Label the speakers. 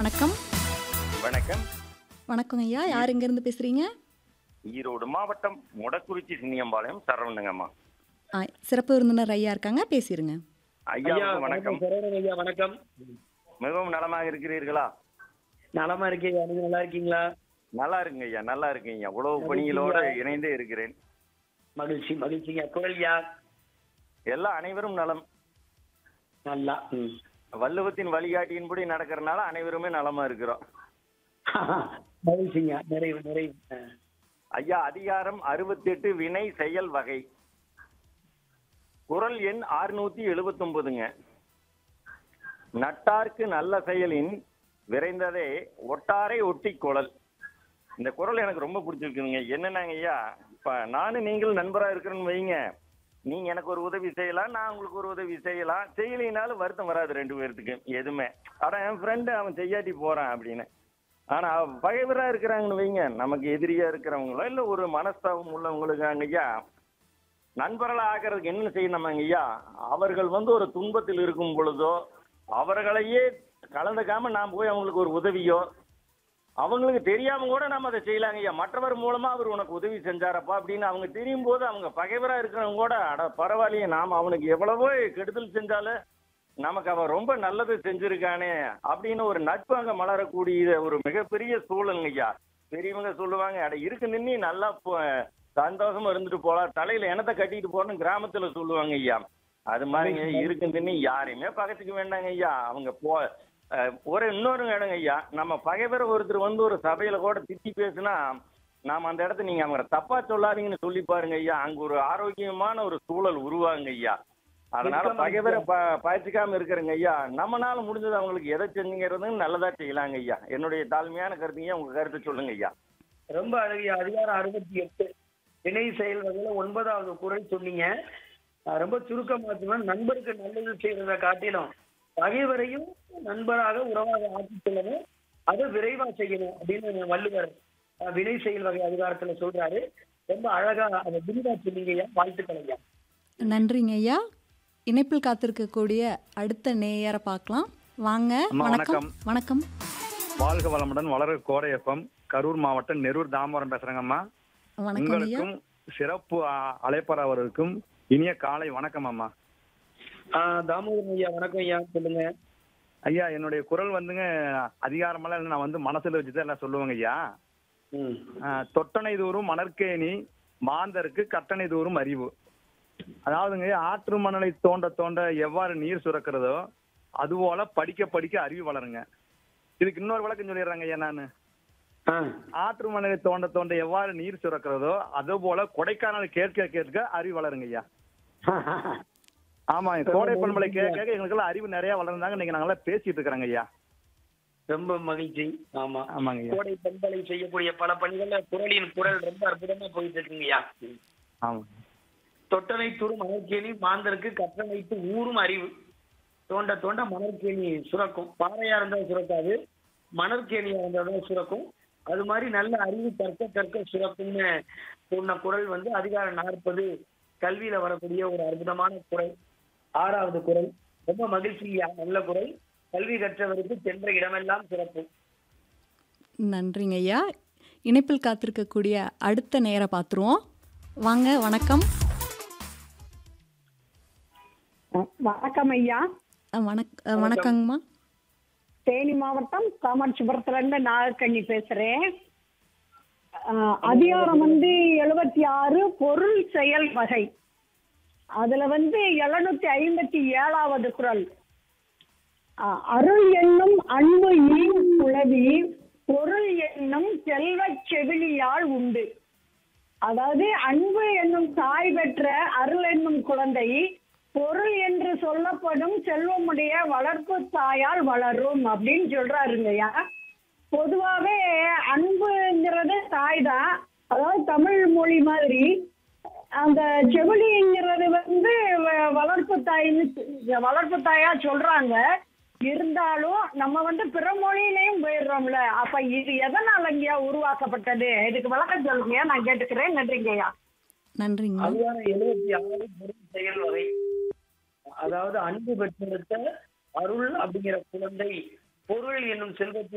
Speaker 1: வணக்கம்
Speaker 2: வணக்கம்
Speaker 1: வணக்கம் ஐயா யார் இருந்து பேசுறீங்க
Speaker 2: ஈரோடு மாவட்டம் முடக்குறிச்சி சின்னியம்பாளையம் சரவணங்கம்மா
Speaker 1: ஆ, சிறப்பு விருந்தினர் ஐயா இருக்காங்க பேசிருங்க
Speaker 2: ஐயா
Speaker 3: ஐயா
Speaker 2: வணக்கம்
Speaker 3: சரவணன் ஐயா வணக்கம்
Speaker 2: மிகவும் நலமாக இருக்கிறீர்களா
Speaker 3: நலமா இருக்கீங்க நீங்க நல்லா இருக்கீங்களா
Speaker 2: நல்லா இருக்குங்க ஐயா நல்லா இருக்குங்க ஐயா உழவு பணிகளோட இணைந்தே இருக்கிறேன்
Speaker 3: மகிழ்ச்சி மகிழ்ச்சிங்க குரல்யா
Speaker 2: எல்லா அனைவரும் நலம்
Speaker 3: நல்லா ம்.
Speaker 2: வள்ளுவத்தின் வழிகாட்டியின்படி நடக்கிறனால அனைவருமே நலமா இருக்கிறோம்
Speaker 3: மகிழ்ச்சிங்க நிறைவு நிறைவு ஆ.
Speaker 2: ஐயா அதிகாரம் அறுபத்தெட்டு வினை செயல் வகை குரல் எண் அறுநூத்தி எழுபத்தி ஒன்பதுங்க நட்டார்க்கு நல்ல செயலின் விரைந்ததே ஒட்டாரை ஒட்டி குழல் இந்த குரல் எனக்கு ரொம்ப பிடிச்சிருக்குதுங்க என்னன்னாங்க ஐயா இப்ப நானும் நீங்கள் நண்பரா இருக்கிறேன்னு வைங்க நீங்க எனக்கு ஒரு உதவி செய்யலாம் நான் உங்களுக்கு ஒரு உதவி செய்யலாம் செய்யலைனாலும் வருத்தம் வராது ரெண்டு பேர்த்துக்கு எதுவுமே ஆனா என் ஃப்ரெண்டு அவன் செய்யாட்டி போறான் அப்படின்னு ஆனா பகைவரா இருக்கிறாங்கன்னு வைங்க நமக்கு எதிரியா இருக்கிறவங்களோ இல்ல ஒரு மனஸ்தாபம் உள்ளவங்களுக்கு ஐயா நண்பர்களா ஆகிறதுக்கு என்ன செய்யணும் ஐயா அவர்கள் வந்து ஒரு துன்பத்தில் இருக்கும் பொழுதோ அவர்களையே கலந்துக்காம நாம் போய் அவங்களுக்கு ஒரு உதவியோ அவங்களுக்கு தெரியாம கூட நம்ம அதை செய்யலாங்க ஐயா மற்றவர் மூலமா அவர் உனக்கு உதவி செஞ்சாரப்பா அப்படின்னு அவங்க தெரியும் போது அவங்க பகைவரா இருக்கிறவங்க கூட அட பரவாயில்லையே நாம் அவனுக்கு எவ்வளவோ கெடுதல் செஞ்சாலும் நமக்கு அவன் ரொம்ப நல்லது செஞ்சிருக்கானே அப்படின்னு ஒரு நட்பு அங்க மலரக்கூடிய ஒரு மிகப்பெரிய சூழலுங்க ஐயா பெரியவங்க சொல்லுவாங்க அட இருக்கு நின்னி நல்லா போ- சந்தோஷமா இருந்துட்டு போலாம் தலையில எனத்தை கட்டிட்டு போறேன்னு கிராமத்துல சொல்லுவாங்க ஐயா அது மாதிரிங்க இருக்கு நின்னி யாரையுமே பக்கத்துக்கு வேண்டாங்க ஐயா அவங்க போ அஹ், ஒரு இன்னொரு இடங்க ஐயா நம்ம பகைவர ஒருத்தர் வந்து ஒரு சபையில கூட திட்டி பேசுனா நாம அந்த இடத்த நீங்க அவங்க தப்பா சொல்லாதீங்கன்னு சொல்லி பாருங்க ஐயா அங்க ஒரு ஆரோக்கியமான ஒரு சூழல் உருவாங்க ஐயா அதனால
Speaker 3: நிச்சயமா,
Speaker 2: பகைவரை ப பயிற்சிக்காம இருக்கிறங்க ஐயா நம்மனால முடிஞ்சது அவங்களுக்கு எதை செஞ்சுங்கிறது நல்லதா செய்யலாங்க ஐயா என்னுடைய தாழ்மையான கருத்துங்க உங்க கருத்தை சொல்லுங்க ஐயா
Speaker 3: ரொம்ப அழகிய அதிகாரம் அறுபத்தி எட்டு இணை செயல் வகையில ஒன்பதாவது குரல் சொன்னீங்க நான் ரொம்ப சுருக்கமா சொன்னா நண்பருக்கு நல்லது செய்யறத காட்டிலும் பகைவரையும் நண்பராக உறவாக ஆக்கி செல்லணும் அதை விரைவா செய்யணும் அப்படின்னு வள்ளுவர் அஹ், வினை செயல் வகை அதிகாரத்துல சொல்றாரு ரொம்ப அழகா அதை விரிவா சொன்னீங்க ஐயா வாழ்த்துக்கள் ஐயா
Speaker 1: நன்றிங்க ஐயா இணைப்பில் காத்திருக்கக்கூடிய அடுத்த நேயரை பார்க்கலாம் வாங்க
Speaker 4: அம்மா,
Speaker 1: வணக்கம் வணக்கம்
Speaker 4: வாழ்க வளமுடன் வளர கோரையப்பம் கரூர் மாவட்டம் நெரூர் தாமரம் பேசுறேங்கம்மா
Speaker 1: வணக்கம் ஐயா
Speaker 4: உங்களுக்கும் சிறப்பு அ- அழைப்பர் அவருக்கும் இனிய காலை வணக்கம் அம்மா
Speaker 3: ஆஹ் தாமோதரன் ஐயா வணக்கம் ஐயா சொல்லுங்க
Speaker 4: ஐயா என்னுடைய குரல் வந்துங்க அதிகாரமெல்லாம் இல்ல, நான் வந்து மனசுல வச்சுதான் எல்லாம் சொல்லுவேங்க ஐயா
Speaker 3: ம்
Speaker 4: ஆ, தொட்டனை தூரும் மணற்கேணி மாந்தருக்கு கட்டணை தூரும் அறிவு அதாவதுங்க ஆற்று மணலை தோண்ட தோண்ட எவ்வாறு நீர் சுரக்கிறதோ அதுபோல படிக்க படிக்க அறிவு வளருங்க இதுக்கு இன்னொரு விளக்கம் சொல்லிடுறாங்க ஐயா நான்
Speaker 3: ஆ
Speaker 4: ஆற்று மணலை தோண்ட தோண்ட எவ்வாறு நீர் சுரக்கிறதோ அதே போல கொடைக்கானல் கேட்க கேட்க அறிவு வளருங்க ஐயா ஆமா கோடை பண்பலை கேட்க கேட்க எங்களுக்கெல்லாம் அறிவு நிறைய வளர்ந்தாங்க இன்னைக்கு நாங்கெல்லாம் பேசிட்டு இருக்கிறோங்க ஐயா
Speaker 3: ரொம்ப மகிழ்ச்சி ஆமா
Speaker 4: ஆமாங்க ஐயா
Speaker 3: கோடை பண்பலை செய்யக்கூடிய பல பணிகள்ல குரலின் குரல் ரொம்ப அற்புதமா போயிட்டு இருக்குங்கய்யா
Speaker 4: ஆமா
Speaker 3: தொட்டனை தூரும் மணற்கேணி மாந்தருக்கு கற்றணைத்து ஊறும் அறிவு தோண்ட தோண்ட மணற்கேணி சுரக்கும் பாறையா இருந்தா சுரக்காது மணற்கேணியா இருந்தா தான் சுரக்கும் அது மாதிரி நல்ல அறிவு கற்க கற்க சுரக்கும்னு சொன்ன குரல் வந்து அதிகாரம் நாற்பது கல்வியில வரக்கூடிய ஒரு அற்புதமான குரல் ஆறாவது குரல் ரொம்ப மகிழ்ச்சியா நல்ல குரல் கல்வி கற்றவருக்கு சென்ற இடமெல்லாம் சிறப்பு
Speaker 1: நன்றிங்க ஐயா இணைப்பில் காத்திருக்கக்கூடிய அடுத்த நேரை பார்த்துருவோம் வாங்க வணக்கம்
Speaker 5: வணக்கம் ஐயா
Speaker 1: அ, வணக் அ, வணக்கங்கம்மா
Speaker 5: தேனி மாவட்டம் காமாட்சிபுரத்துல இருந்து நாகக்கண்ணி பேசுறேன் அஹ், அதிகாரம் வந்து எழுபத்தி ஆறு பொருள் செயல் வகை அதுல வந்து எழுநூத்தி ஐம்பத்தி ஏழாவது குரல் அஹ், அருள் என்னும் அன்பு ஈன் குளவி பொருள் என்னும் செல்வச் செவிலியால் உண்டு அதாவது அன்பு என்னும் தாய் பெற்ற அருள் என்னும் குழந்தை பொருள் என்று சொல்லப்படும் செல்வமுடைய வளர்ப்பு தாயால் வளரும் அப்படின்னு சொல்றாருங்கய்யா பொதுவாவே அன்புங்கிறது தாய் தான் அதாவது தமிழ் மொழி மாதிரி அந்த செவிலிங்கிறது வந்து வ- வளர்ப்பு தாயின்னு சொ- வளர்ப்பு தாயா சொல்றாங்க இருந்தாலும் நம்ம வந்து பிற மொழியிலையும் போயிடுறோம்ல அப்ப இது எதனாலங்கய்யா உருவாக்கப்பட்டது இதுக்கு விளக்கம் சொல்லுங்கய்யா நான் கேட்டுக்கிறேன் நன்றிங்கய்யா
Speaker 1: நன்றிங்க
Speaker 3: அதிகாரம் எழுபத்தி ஆறு பொருள் செயல் வகை அதாவது அன்பு பெற்றெடுத்த அருள் அப்படிங்கிற குழந்தை பொருள் என்னும் செல்வத்தை